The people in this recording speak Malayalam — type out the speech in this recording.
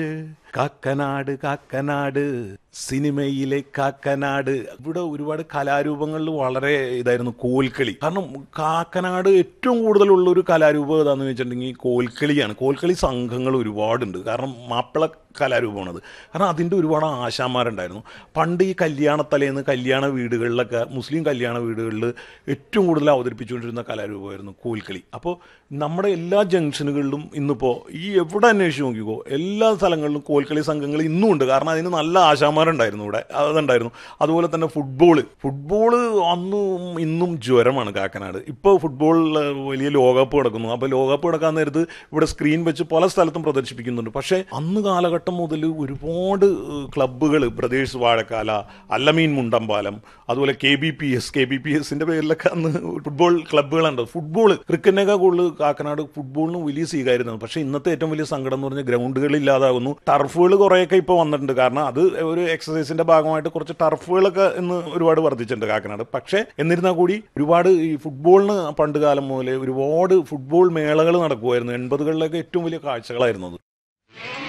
കാക്കനാട് കാക്കനാട് സിനിമയിലെ കാക്കനാട് ഇവിടെ ഒരുപാട് കലാരൂപങ്ങളിൽ വളരെ ഇതായിരുന്നു കോൽക്കളി കാരണം കാക്കനാട് ഏറ്റവും കൂടുതലുള്ള ഒരു കലാരൂപം ഏതാന്ന് വെച്ചിട്ടുണ്ടെങ്കിൽ കോൽക്കളിയാണ് കോൽക്കളി സംഘങ്ങൾ ഒരുപാടുണ്ട് കാരണം മാപ്പിള കലാരൂപമാണത് കാരണം അതിൻ്റെ ഒരുപാട് ആശാന്മാരുണ്ടായിരുന്നു പണ്ട് ഈ കല്യാണത്തലേന്ന് കല്യാണ വീടുകളിലൊക്കെ മുസ്ലിം കല്യാണ വീടുകളിൽ ഏറ്റവും കൂടുതൽ അവതരിപ്പിച്ചുകൊണ്ടിരുന്ന കലാരൂപമായിരുന്നു കോൽക്കളി അപ്പോൾ നമ്മുടെ എല്ലാ ജംഗ്ഷനുകളിലും ഇന്നിപ്പോൾ ഈ എവിടെ അന്വേഷിച്ച് നോക്കിക്കോ എല്ലാ സ്ഥലങ്ങളിലും കോൽക്കളി സംഘങ്ങൾ ഇന്നും ഉണ്ട് കാരണം അതിന് നല്ല ആശാന്മാരുണ്ടായിരുന്നു ഇവിടെ അതുണ്ടായിരുന്നു അതുപോലെ തന്നെ ഫുട്ബോൾ ഫുട്ബോൾ അന്നും ഇന്നും ജ്വരമാണ് കാക്കനാട് ഇപ്പോൾ ഫുട്ബോളിൽ വലിയ ലോകകപ്പ് നടക്കുന്നു അപ്പോൾ ലോകകപ്പ് നടക്കാൻ നേരത്ത് ഇവിടെ സ്ക്രീൻ വെച്ച് പല സ്ഥലത്തും പ്രദർശിപ്പിക്കുന്നുണ്ട് പക്ഷേ അന്ന് കാലഘട്ടം മുതൽ ഒരുപാട് ക്ലബ്ബുകൾ ബ്രദേഴ്സ് വാഴക്കാല അല്ലമീൻ മുണ്ടമ്പാലം അതുപോലെ K B P S K B P എസിന്റെ പേരിലൊക്കെ അന്ന് ഫുട്ബോൾ ക്ലബ്ബുകളുണ്ട് ഫുട്ബോൾ ക്രിക്കറ്റിനേക്കാൾ കൂടുതൽ കാക്കനാട് ഫുട്ബോളിന് വലിയ സ്വീകാര്യതയാണ് പക്ഷേ ഇന്നത്തെ ഏറ്റവും വലിയ സങ്കടം എന്ന് പറഞ്ഞാൽ ഗ്രൗണ്ടുകൾ ഇല്ലാതാകുന്നു ടർഫുകൾ കുറേയൊക്കെ ഇപ്പോൾ വന്നിട്ടുണ്ട് കാരണം അത് ഒരു എക്സസൈസിന്റെ ഭാഗമായിട്ട് കുറച്ച് ടർഫുകളൊക്കെ ഇന്ന് ഒരുപാട് വർദ്ധിച്ചിട്ടുണ്ട് കാക്കനാട് പക്ഷേ എന്നിരുന്നാൽ കൂടി ഒരുപാട് ഈ ഫുട്ബോളിന് പണ്ട് കാലം മുതലേ ഒരുപാട് ഫുട്ബോൾ മേളകൾ നടക്കുമായിരുന്നു എൺപതുകളിലൊക്കെ ഏറ്റവും വലിയ കാഴ്ചകളായിരുന്നു അത്